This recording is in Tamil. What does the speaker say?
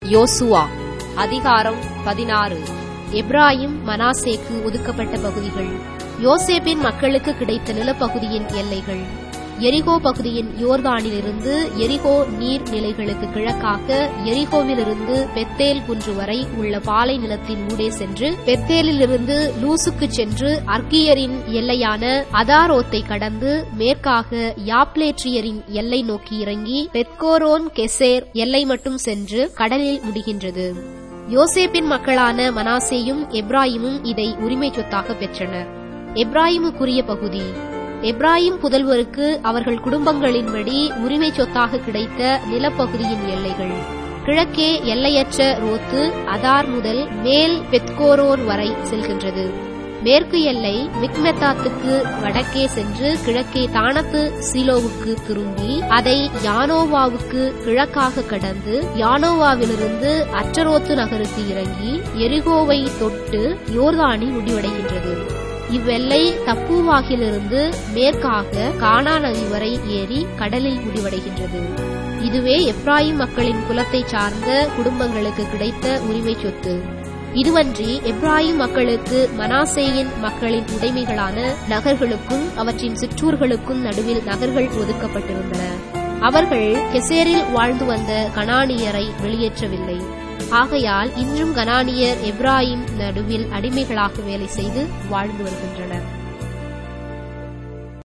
யோசுவா அதிகாரம் பதினாறு எப்ராயிம் மனாசேக்கு ஒதுக்கப்பட்ட பகுதிகள் யோசேப்பின் மக்களுக்கு கிடைத்த நிலப்பகுதியின் எல்லைகள் எரிகோ பகுதியின் யோர்தானிலிருந்து எரிகோ நீர் நிலைகளுக்கு கிழக்காக எரிகோவிலிருந்து பெத்தேல் குன்று வரை உள்ள பாலை நிலத்தின் ஊடே சென்று பெத்தேலிலிருந்து லூசுக்கு சென்று அர்க்கியரின் எல்லையான அதாரோத்தை கடந்து மேற்காக யாப்லேட்ரியரின் எல்லை நோக்கி இறங்கி பெத்கோரோன் கெசேர் எல்லை மட்டும் சென்று கடலில் முடிகின்றது யோசேப்பின் மக்களான மனாசேயும் எப்ராயிமும் இதை உரிமை சொத்தாக பெற்றனர் எப்ராயிமுக்குரிய பகுதி எப்ராயிம் புதல்வருக்கு அவர்கள் குடும்பங்களின்படி உரிமை சொத்தாக கிடைத்த நிலப்பகுதியின் எல்லைகள் கிழக்கே எல்லையற்ற ரோத்து அதார் முதல் மேல் பெத்கோரோன் வரை செல்கின்றது மேற்கு எல்லை மிக்மெத்தாத்துக்கு வடக்கே சென்று கிழக்கே தானத்து சீலோவுக்கு திரும்பி அதை யானோவாவுக்கு கிழக்காக கடந்து யானோவாவிலிருந்து அச்சரோத்து நகருக்கு இறங்கி எரிகோவை தொட்டு யோர்தானில் முடிவடைகின்றது இவ்வெல்லை தப்பூவாகிலிருந்து மேற்காக கானா நதி வரை ஏறி கடலில் முடிவடைகின்றது இதுவே எப்ராயிம் மக்களின் குலத்தை சார்ந்த குடும்பங்களுக்கு கிடைத்த உரிமை சொத்து இதுவன்றி எப்ராயிம் மக்களுக்கு மனாசேயின் மக்களின் உடைமைகளான நகர்களுக்கும் அவற்றின் சிற்றூர்களுக்கும் நடுவில் நகர்கள் ஒதுக்கப்பட்டிருந்தன அவர்கள் கெசேரில் வாழ்ந்து வந்த கனானியரை வெளியேற்றவில்லை ஆகையால் இன்றும் கனானியர் எப்ராயிம் நடுவில் அடிமைகளாக வேலை செய்து வாழ்ந்து வருகின்றனர்